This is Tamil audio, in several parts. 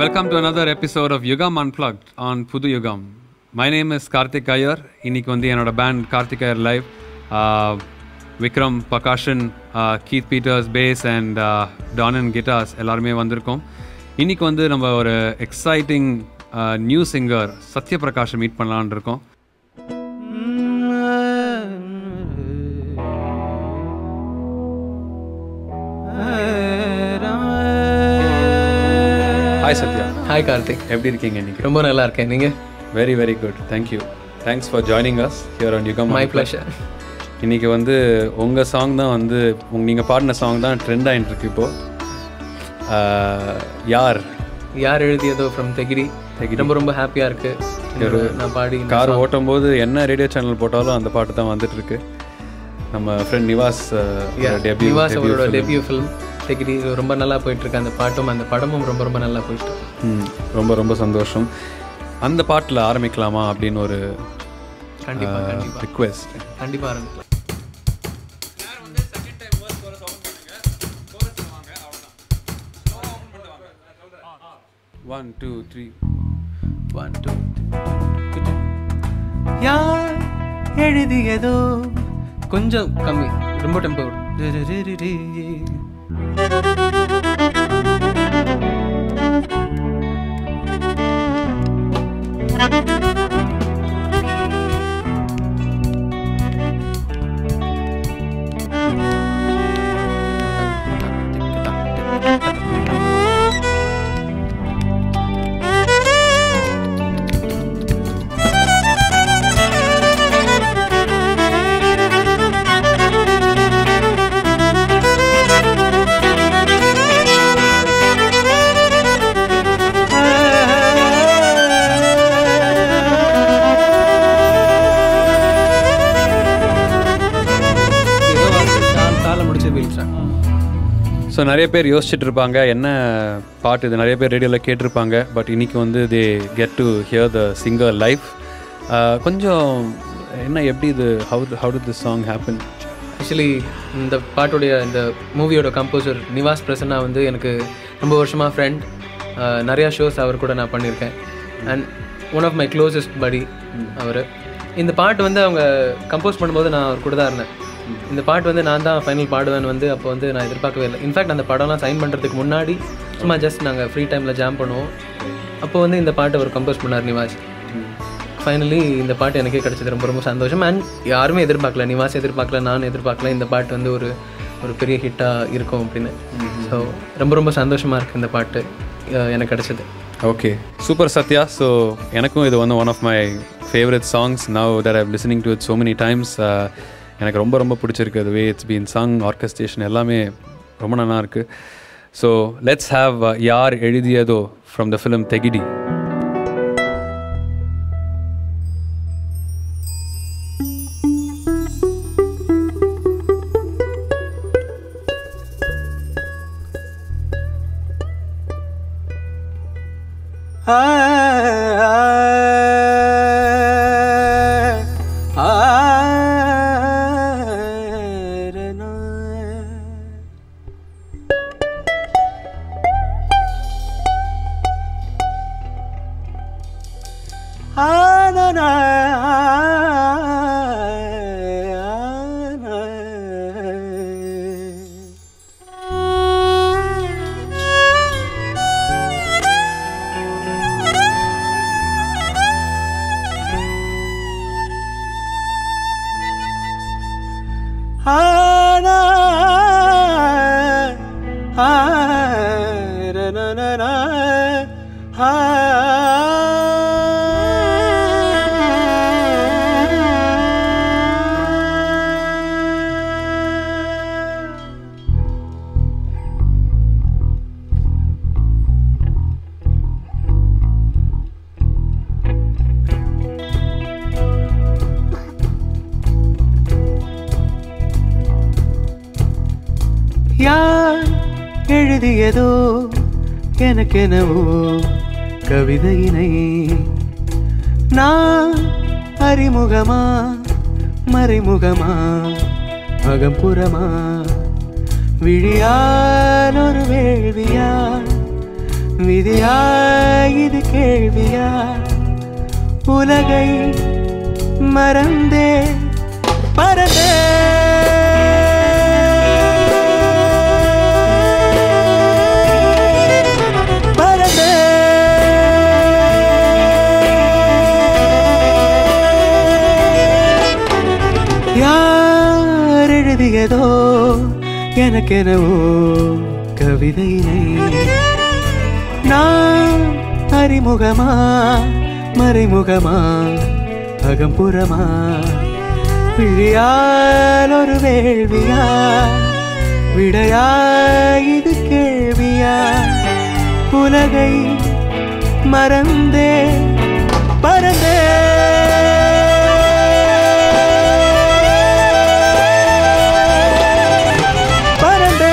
Welcome to another episode of Yugam Unplugged on Pudu Yugam. My name is Karthik Iyer. இன்னைக்கு வந்து என்னோட பேண்ட் கார்த்திக் ஐயர் லைவ் விக்ரம் பகாஷன் கீத் பீட்டர்ஸ் பேஸ் அண்ட் டானன் கிட்டார்ஸ் எல்லாருமே வந்திருக்கோம் இன்னைக்கு வந்து நம்ம ஒரு எக்ஸைட்டிங் நியூ சிங்கர் சத்யபிரகாஷை மீட் பண்ணலான்னு இருக்கோம் ஹாய் சத்யா ஹாய் கார்த்திக் எப்படி இருக்கீங்க இன்னைக்கு ரொம்ப நல்லா இருக்கேன் நீங்கள் very very good thank you thanks for joining us here on Yugam my pleasure இன்னைக்கு வந்து உங்கள் சாங் தான் வந்து உங்க நீங்கள் பாடின சாங் தான் ட்ரெண்ட் ஆகிட்டு இருக்கு இப்போ ஆஹ், யார் யார் எழுதியதோ ஃப்ரம் தெகிரி ரொம்ப ரொம்ப ஹாப்பியாக இருக்கு ஒரு நான் பாடி கார் ஓட்டும் போது என்ன ரேடியோ சேனல் போட்டாலும் அந்த பாட்டு தான் வந்துட்டு இருக்கு நம்ம ஃப்ரெண்ட் நிவாஸ் டெபியூ நிவாஸ் அவரோட டெபியூ ஃபிலிம் தெகிரி ரொம்ப நல்லா போயிட்டு இருக்கு அந்த பாட்டும் அந்த படமும் ரொம்ப ரொம்ப நல்லா போயிட்டு இருக்கு ரொம்ப ரொம்ப சந்தோஷம் அந்த பாட்டில் ஆரம்பிக்கலாமா அப்படின்னு ஒரு கண்டிப்பா கண்டிப்பா ரிக்வெஸ்ட் கண்டிப்பா ஆரம்பிக்கலாம் one two three one two யார் எழுதியதோ கொஞ்சம் கம்மி ரொம்ப டெம்போ தாள முடிச்சு வீழ்ச்சான் ஸோ நிறைய பேர் யோசிச்சுட்டு இருப்பாங்க என்ன பாட்டு இது நிறைய பேர் ரேடியோவில் கேட்டிருப்பாங்க பட் இன்னைக்கு வந்து they get to hear the singer life கொஞ்சம் என்ன எப்படி இது how how to this song happen actually இந்த பாட்டுடைய இந்த மூவியோட கம்போசர் நிவாஸ் பிரசன்னா வந்து எனக்கு ரொம்ப வருஷமாக ஃப்ரெண்ட் நிறையா ஷோஸ் அவர் கூட நான் பண்ணியிருக்கேன் and one of my closest buddy அவர் இந்த பாட்டு வந்து அவங்க கம்போஸ் பண்ணும்போது நான் அவர் கூட தான் இருந்தேன் இந்த பாட்டு வந்து நான் தான் ஃபைனல் பாடுவேன் வந்து அப்போ வந்து நான் எதிர்பார்க்கவே இல்லை இன்ஃபேக்ட் அந்த படம்லாம் சைன் பண்ணுறதுக்கு முன்னாடி சும்மா ஜஸ்ட் நாங்கள் ஃப்ரீ டைமில் ஜாம் பண்ணுவோம் அப்போ வந்து இந்த பாட்டு அவர் கம்போஸ் பண்ணார் நிவாஸ் ஃபைனலி இந்த பாட்டு எனக்கே கிடைச்சது ரொம்ப ரொம்ப சந்தோஷம் அண்ட் யாருமே எதிர்பார்க்கல நிவாஸ் எதிர்பார்க்கல நான் எதிர்பார்க்கல இந்த பாட்டு வந்து ஒரு ஒரு பெரிய ஹிட்டாக இருக்கும் அப்படின்னு ஸோ ரொம்ப ரொம்ப சந்தோஷமாக இருக்குது இந்த பாட்டு அஹ் எனக்கு கிடைச்சது ஓகே சூப்பர் சத்யா ஸோ எனக்கும் இது வந்து one of my favourite songs now that I've listening to it so many times எனக்கு ரொம்ப ரொம்ப பிடிச்சிருக்கு அது way it's been song orchestration எல்லாமே ரொம்ப நல்லா இருக்கு ஸோ லெட்ஸ் ஹாவ் யார் எழுதியதோ ஃப்ரம் த ஃபிலிம் தெகிடி யார் எழுதியதோ எனக்கெனவோ கவிதையினை நான் அறிமுகமா மறைமுகமா அகம்புறமா விழியால் ஒரு வேள்வியால் விதியா இது கேள்வியா உலகை மறந்தே பறந்தே பறந்தே யார் எழுதியதோ எனக்கெனவோ கவிதையினை நான் அறிமுகமா மறைமுகமா அகம்புறமா விழியால் ஒரு வேள்வியா விடையா இது கேள்வியா உலகை மறந்தே பறந்தே பறந்தே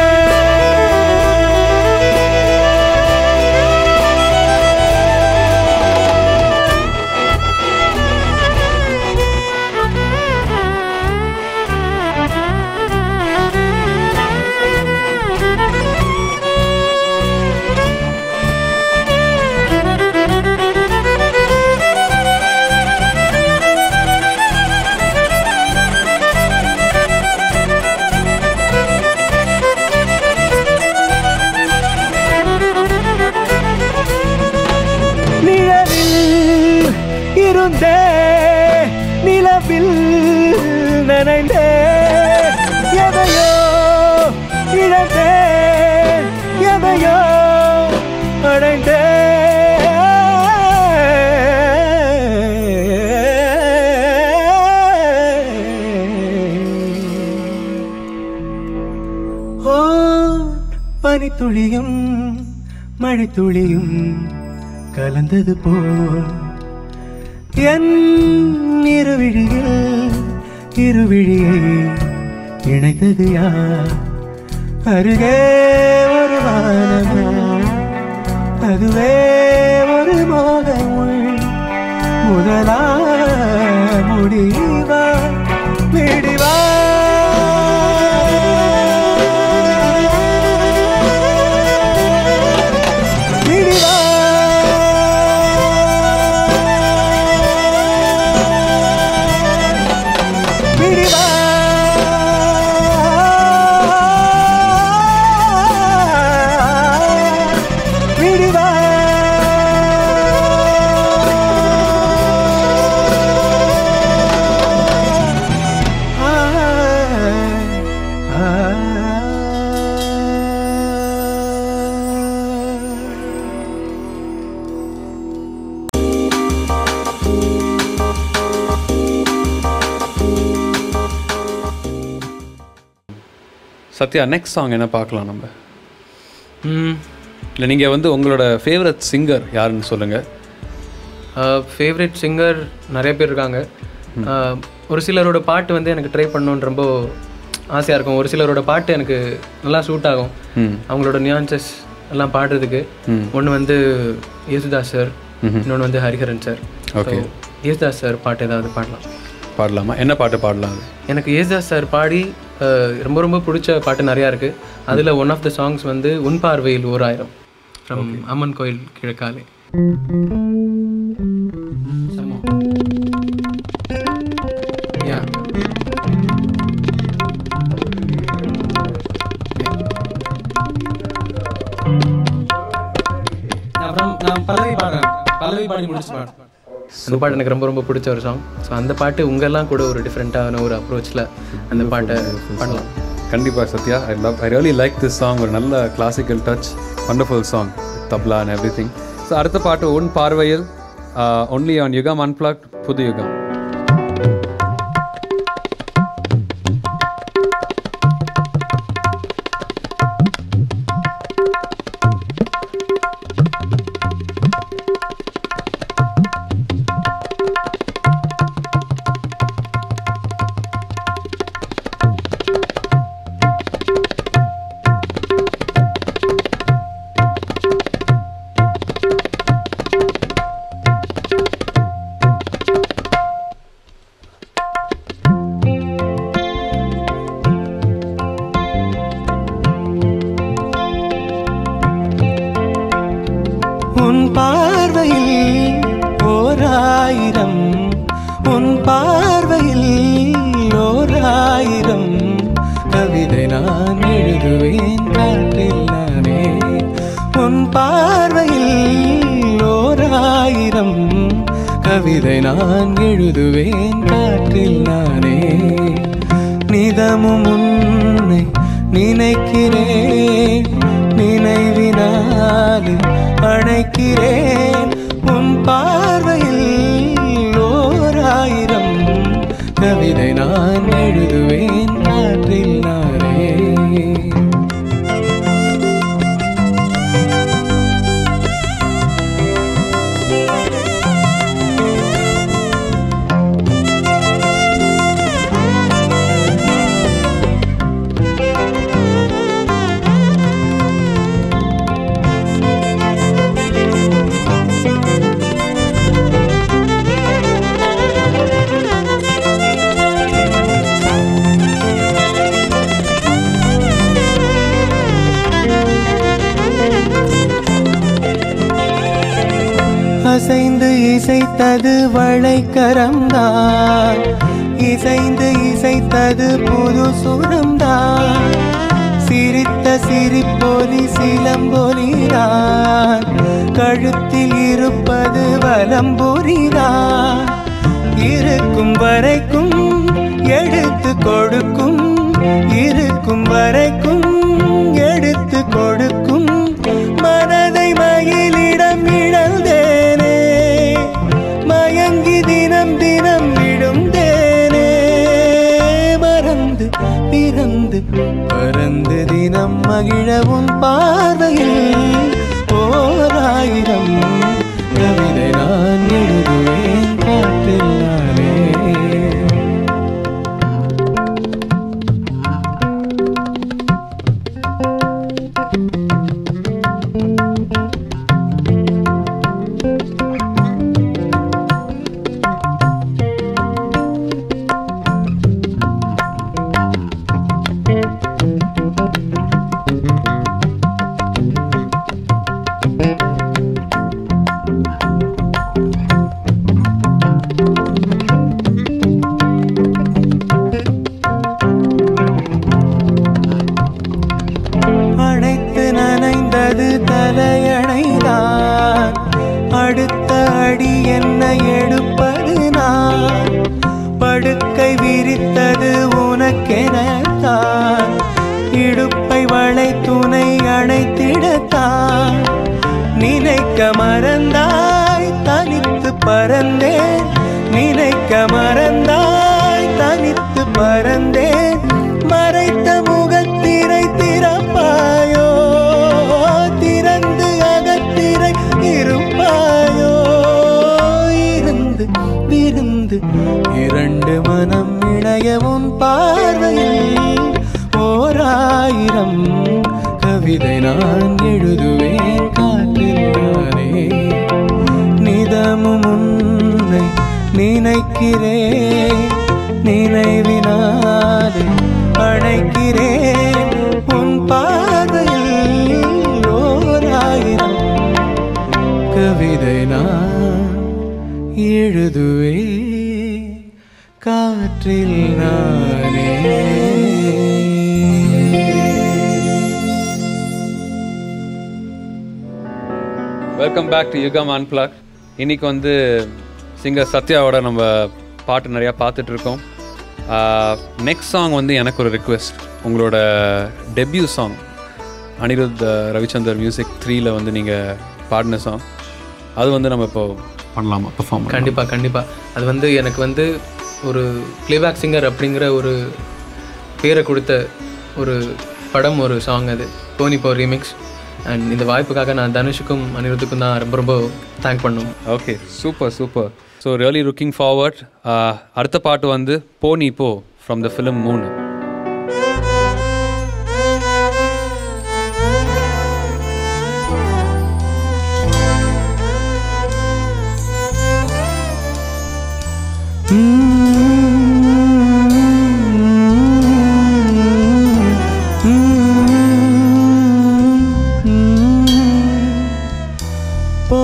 நிழலில் இருந்தே நிலவில் நனைந்தே எதையோ இழந்தே எதையோ அடைந்தே ஓ பனித்துளியும் மழைத்துளியும் கலந்தது போல் என் இருவிழியில் இருவிழியை இணைத்தது யார் அருகே ஒரு வானமா அதுவே ஒரு மோகமுள் முதலா முடிவா விடிவா விடிவா விடிவா விடிவா சத்யா நெக்ஸ்ட் சாங் என்ன பார்க்கலாம் நம்ம ம் இல்லை நீங்கள் வந்து உங்களோட ஃபேவரட் சிங்கர் யாருன்னு சொல்லுங்கள் ஃபேவரட் சிங்கர் நிறைய பேர் இருக்காங்க அஹ், ஒரு சிலரோட பாட்டு வந்து எனக்கு ட்ரை பண்ணணுன்னு ரொம்ப ஆசையாக இருக்கும் ஒரு சிலரோட பாட்டு எனக்கு நல்லா சூட் ஆகும் ம் அவங்களோட நியான்சஸ் எல்லாம் பாடுறதுக்கு ஒன்று வந்து யேசுதாஸ் சார் இன்னொன்று வந்து Hariharan sir Okay. Yesudas sir பாட்டு ஏதாவது பாடலாம் பாடலாமா என்ன பாட்டு பாடலாம் அது எனக்கு யேசுதாஸ் சார் பாடி அஹ், ரொம்ப ரொம்ப பிடிச்ச பாட்டு நிறையா இருக்குது அதில் ஒன் ஆஃப் த சாங்ஸ் வந்து உன் பார்வையில் ஓர் ஆயிரம் ஃப்ரம் அம்மன் கோயில் கிழக்காலே Yeah. அப்புறம் நான் பல்லவி பாடுறேன் பல்லவி பாடி முடிச்சு பாடுறேன் அந்த பாட்டு எனக்கு ரொம்ப ரொம்ப பிடிச்ச ஒரு சாங் ஸோ அந்த பாட்டு உங்கெல்லாம் கூட ஒரு டிஃப்ரெண்ட்டான ஒரு அப்ரோச்சில் அந்த பாட்டை பண்ணலாம் கண்டிப்பாக Sathya I love I really like this song ஒரு நல்ல classical touch wonderful song tabla and everything so அடுத்த பாட்டு உன் பார்வையில் ஒன்லி ஆன் யுகம் அன்பிளாக் புது யுகம் உன் பார்வையில் ஓராயிரம் உன் பார்வையில் ஓராயிரம் கவிதை நான் எழுதுவேன் காற்றில் நானே உன் பார்வையில் ஓராயிரம் கவிதை நான் எழுதுவேன் காற்றில் நானே நிதமும் உன்னை நினைக்கிறேன் நினைவினாலே அழைக்கிறேன் உன் பார்வையில் ஓராயிரம் கவிதை நான் எழுதுவேன் காற்றில் நானே அசைந்து இசைத்தது வளைக்கரம்தான் இசைந்து இசைத்தது புது சுரம்தான் சிரித்த சிரிப்பொலி சிலம்பொலிதான் கழுத்தில் இருப்பது வலம்பொலிதான் இருக்கும் வரைக்கும் எடுத்து கொடுக்கும் இருக்கும் வரைக்கும் எடுத்து கொடுக்கும் மனதை மயிலிடம் இழந்தேனே மயங்கி தினம் தினம் விழுந்தேனே மறந்து பிறந்து பறந்து தினம் மகிழவும் பார்வையில் ஓராயிரம் கவிதை நான் எழுதுவேன் காற்றில் நானே அணைத்து நனைந்தது தலையணைதான் அடுத்த அடி என்ன எடுப்பது நான் படுக்கை விரித்தது உனக்கெனத்தான் இடுப்பை வளை துணை அணைத்திடத்தான் நினைக்க மறந்தாய் தனித்து பறந்தேன் நினைக்க மறந்தாய் தனித்து பறந்தேன் மறைத்த முகத்திரை திறப்பாயோ திறந்து அகத்திரை இருப்பாயோ இருந்து விருந்து இரண்டு மனம் இணையவும் பார்வையில் ஓராயிரம் கவிதை நான் எழுதுவேன் காற்றில் நானே நிதமும் உன்னை நினைக்கிறேன் நினைவினாலே அழைக்கிறேன் உன் பார்வையில் ஓராயிரம் கவிதை நான் எழுதுவேன் காற்றில் நானே welcome back to Yugam unplugged இன்னைக்கு வந்து சிங்கர் சத்யாவோட நம்ம பாட்டு நிறையா பார்த்துட்டு இருக்கோம் நெக்ஸ்ட் சாங் வந்து எனக்கு ஒரு ரிக்வெஸ்ட் உங்களோட debut song Anirudh ah, Ravichander music த்ரீல வந்து நீங்கள் பாடின சாங் அது வந்து நம்ம இப்போ பண்ணலாமா பெர்ஃபார்ம் கண்டிப்பாக கண்டிப்பாக அது வந்து எனக்கு வந்து ஒரு ப்ளேபேக் சிங்கர் அப்படிங்கிற ஒரு பேரை கொடுத்த ஒரு படம் ஒரு சாங் அது போனி போ ரீமிக்ஸ் அண்ட் இந்த வாய்ப்புக்காக நான் தனுஷுக்கும் அனிருத்துக்கும் தான் ரொம்ப ரொம்ப தேங்க் பண்ணும் okay super super so really looking forward அடுத்த பாட்டு வந்து போ நீ போ ஃப்ரம் த ஃபிலிம் மூணு போ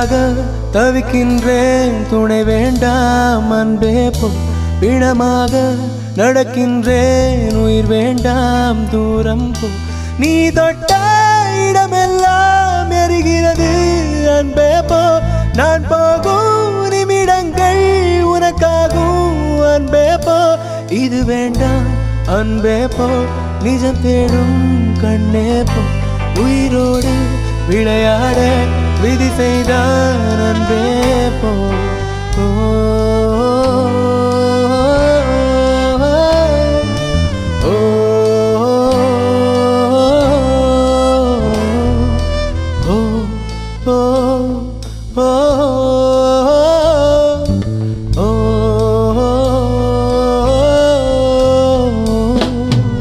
தனியாக தவிக்கின்றேன் துணை வேண்டாம் அன்பே போ பிணமாக நடக்கின்றேன் உயிர் வேண்டாம் தூரம் போ நீ தொட்ட இடமெல்லாம் எரிகிறது அன்பே போ நான் போகும் நிமிடங்கள் உனக்காகும் அன்பே போ இது வேண்டாம் அன்பே போ நிஜம் தேடும் கண்ணே போ உயிரோடு விளையாட விதி செய்தான் அன்பே போ ஓ, ஓ, ஓ, ஓ, ஓ, ஓ.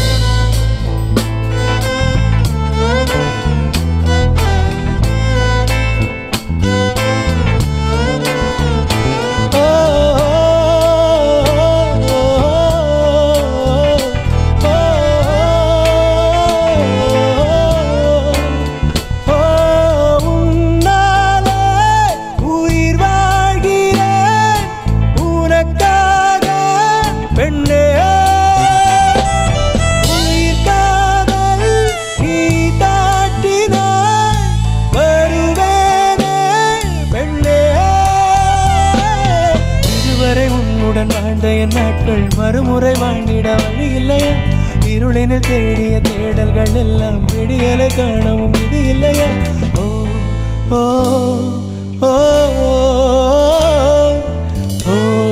உன்னாலே உயிர் வாழ்கிறேன் உனக்காக பெண்ணே உயிர் காதல் நீ தாட்டினாய் வருவேனே பெண்ணே இதுவரை உன்னுடன் வாழ்ந்த என் நாட்கள் மறுமுறை வாழ்ந்திட வழி இல்லையா இருளினில் தேடிய தேடல்கள் எல்லாம் விடியலை காணவும் இது இல்லையா ஓ ஓ ஓ ஓ,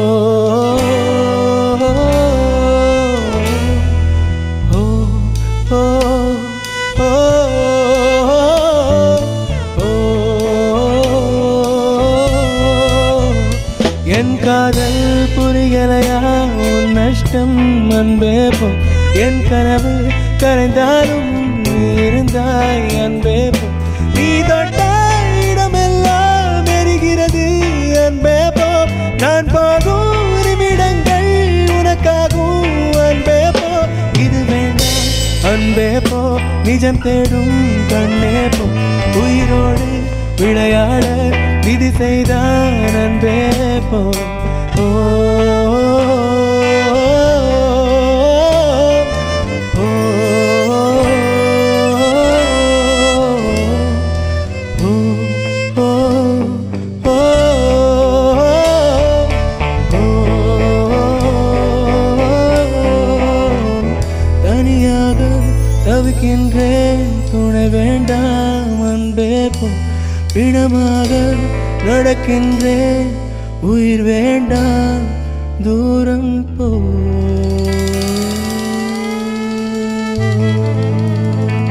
ஓ, ஓ, ஓ, ஓ. என் காதல் புரியலையா உன் நஷ்டம் அன்பே போ என் கனவு கரைந்தாலும் நீ இருந்தாய் அன்பே போ நீ தொட்ட இடமெல்லாம் எரிகிறது அன்பே போ நான் போகும் நிமிடங்கள் உனக்காகும் அன்பே போ இது வேண்டாம் அன்பே போ நிஜம் தேடும் கண்ணே போ உயிரோடு விளையாட விதி செய்தான் அன்பே போ ஓ, ஓ, ஓ, ஓ, ஓ, தனியாக தவிக்கின்றேன் துணை வேண்டாம் அன்பே போ பிணமாக நடக்கின்றேன் உயிர் வேண்டாம் தூரம் போ